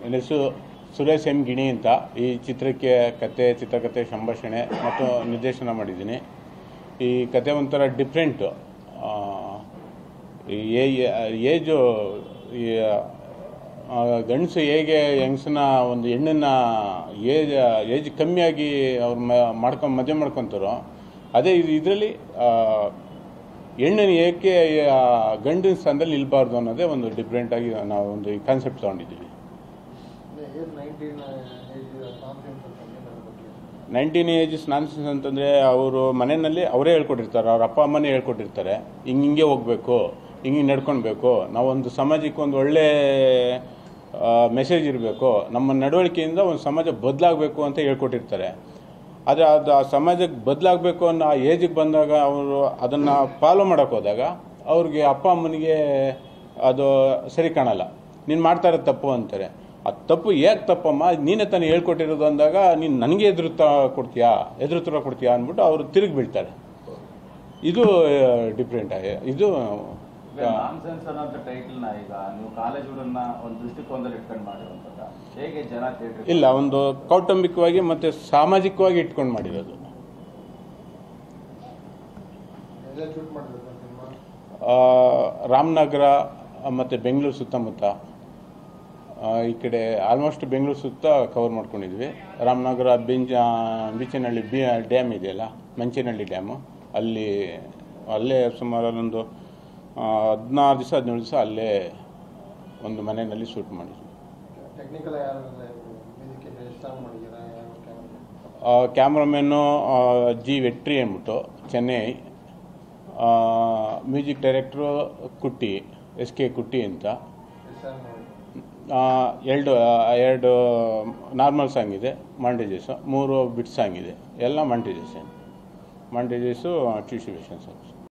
ನನ್ನ ಹೆಸರು ಸುರೇಶ್ ಎಂ ಗಿಣಿ ಅಂತ ಈ ಚಿತ್ರಕ್ಕೆ ಕತೆ ಚಿತ್ರಕಥೆ ಸಂಭಾಷಣೆ ಮತ್ತು ನಿರ್ದೇಶನ ಮಾಡಿದ್ದೀನಿ ಈ ಕತೆ ಒಂಥರ ಡಿಫ್ರೆಂಟು ಏಜು ಈ ಆ, ಗಂಡಸು ಹೇಗೆ ಹೆಂಗಸನ್ನ ಒಂದು ಹೆಣ್ಣನ್ನ ಏಜ್ ಏಜ್ ಕಮ್ಮಿಯಾಗಿ ಅವ್ರು ಮಾಡ್ಕೊಂಡು ಮದುವೆ ಮಾಡ್ಕೊತಾರೋ ಅದೇ ಇದು ಇದರಲ್ಲಿ ಹೆಣ್ಣನ್ನು ಏಕೆ ಆ, ಗಂಡಿನ ಸ್ಥಾನದಲ್ಲಿ ನಿಲ್ಬಾರ್ದು ಅನ್ನೋದೇ ಒಂದು ಡಿಫ್ರೆಂಟಾಗಿ ನಾವು ಒಂದು ಈ ಕಾನ್ಸೆಪ್ಟ್ ತೊಗೊಂಡಿದ್ದೀವಿ ಏಜ್ ನೈನ್ಟೀನ್ ಏಜ್ ಕಾನ್ಫಿಡೆನ್ಸ್ ಅಂತ ಬಗ್ಗೆ ನೈನ್ಟೀನ್ ಏಜಸ್ ನಾನ್ಸೆನ್ಸ್ ಅಂತಂದರೆ ಅವರು ಮನೆಯಲ್ಲಿ ಅವರೇ ಹೇಳ್ಕೊಟ್ಟಿರ್ತಾರೆ ಅವ್ರ ಅಪ್ಪ ಅಮ್ಮನೇ ಹೇಳ್ಕೊಟ್ಟಿರ್ತಾರೆ ಹಿಂಗೆ ಹಿಂಗೆ ಹೋಗಬೇಕು ಹಿಂಗೆ ನಡ್ಕೊಳ್ಬೇಕು ನಾವೊಂದು ಸಮಾಜಕ್ಕೆ ಒಂದು ಒಳ್ಳೆ ಮೆಸೇಜ್ ಇರಬೇಕು ನಮ್ಮ ನಡವಳಿಕೆಯಿಂದ ಒಂದು ಸಮಾಜ ಬದಲಾಗಬೇಕು ಅಂತ ಹೇಳ್ಕೊಟ್ಟಿರ್ತಾರೆ ಆದರೆ ಅದು ಆ ಸಮಾಜಕ್ಕೆ ಬದಲಾಗಬೇಕು ಅನ್ನೋ ಆ ಏಜಿಗೆ ಬಂದಾಗ ಅವರು ಅದನ್ನು ಫಾಲೋ ಮಾಡೋಕೆ ಹೋದಾಗ ಅವ್ರಿಗೆ ಅಪ್ಪ ಅಮ್ಮನಿಗೆ ಅದು ಸರಿ ಕಾಣಲ್ಲ ನೀನು ಮಾಡ್ತಾ ಇರೋದು ತಪ್ಪು ಅಂತಾರೆ ಅದು ತಪ್ಪು ಹೇಗೆ ತಪ್ಪಮ್ಮ ನೀನೇ ತಾನೇ ಹೇಳ್ಕೊಟ್ಟಿರೋದು ಅಂದಾಗ ನೀನು ನನಗೆ ಎದುರುತ್ತರ ಕೊಡ್ತೀಯಾ ಎದುರುತ್ತರ ಕೊಡ್ತೀಯಾ ಅಂದ್ಬಿಟ್ಟು ಅವರು ತಿರುಗಿ ಬೀಳ್ತಾರೆ ಇದು ಡಿಫ್ರೆಂಟ್ ಇದು ನಾನ್ಸೆನ್ಸ್ ಅನ್ನೋ ಟೈಟಲ್ ನ ಈಗ ನೀವು ಕಾಲೇಜ್ ಹುಡುಗನ್ನ ಒಂದು ದೃಷ್ಟಿಕೋನದಲ್ಲಿ ಇಟ್ಕೊಂಡು ಮಾಡಿರುವಂತದ್ದ ಹೇಗೆ ಜನ ಥಿಯೇಟರ್ ಇಲ್ಲ ಒಂದು ಕೌಟುಂಬಿಕವಾಗಿ ಮತ್ತು ಸಾಮಾಜಿಕವಾಗಿ ಇಟ್ಕೊಂಡು ಮಾಡಿರೋದು ಎಲ್ಲ ಶೂಟ್ ಮಾಡಿದ್ರು ಸಿನಿಮಾ ಆ, ರಾಮನಗರ ಮತ್ತು ಬೆಂಗಳೂರು ಸುತ್ತಮುತ್ತ ಆ, ಈ ಕಡೆ ಆಲ್ಮೋಸ್ಟ್ ಬೆಂಗಳೂರು ಸುತ್ತ ಕವರ್ ಮಾಡ್ಕೊಂಡಿದ್ವಿ ರಾಮನಗರ ಬೆಂಜ ಬೀಚನಹಳ್ಳಿ ಬಿ ಡ್ಯಾಮ್ ಇದೆಯಲ್ಲ ಮಂಚೇನಹಳ್ಳಿ ಡ್ಯಾಮು ಅಲ್ಲಿ ಅಲ್ಲೇ ಸುಮಾರು ಒಂದು ಹದಿನಾರು ದಿವಸ ಹದಿನೇಳು ದಿವಸ ಅಲ್ಲೇ ಒಂದು ಮನೆಯಲ್ಲಿ ಶೂಟ್ ಮಾಡಿದ್ವಿ ಟೆಕ್ನಿಕಲ್ ಯಾರು ಇದಕ್ಕೆ ಎಷ್ಟು ಸಾಂಗ್ ಮಾಡಿದ್ದೀರಾ ಯಾವ ಕ್ಯಾಮ್ರಾ ಕ್ಯಾಮ್ರಾಮೆನ್ನು ಜಿ ವೆಟ್ರಿ ಅಂದ್ಬಿಟ್ಟು Chennai music director Kutti S K Kutti ಅಂತ ಎಷ್ಟು ಸಾಂಗ್ ಮಾಡಿ ಆ, ಎರಡು ಆ, ಎರಡು ನಾರ್ಮಲ್ ಸಾಂಗ್ ಇದೆ ಮಾಂಟೇಜಸ್ಸು ಮೂರು ಬಿಟ್ ಸಾಂಗ್ ಇದೆ ಎಲ್ಲ ಮಾಂಟೇಜಸ್ ಮಾಂಟೇಜಸ್ಸು ಟ್ಯೂಷಿವೇಷನ್ ಸಾಂಗ್ಸ್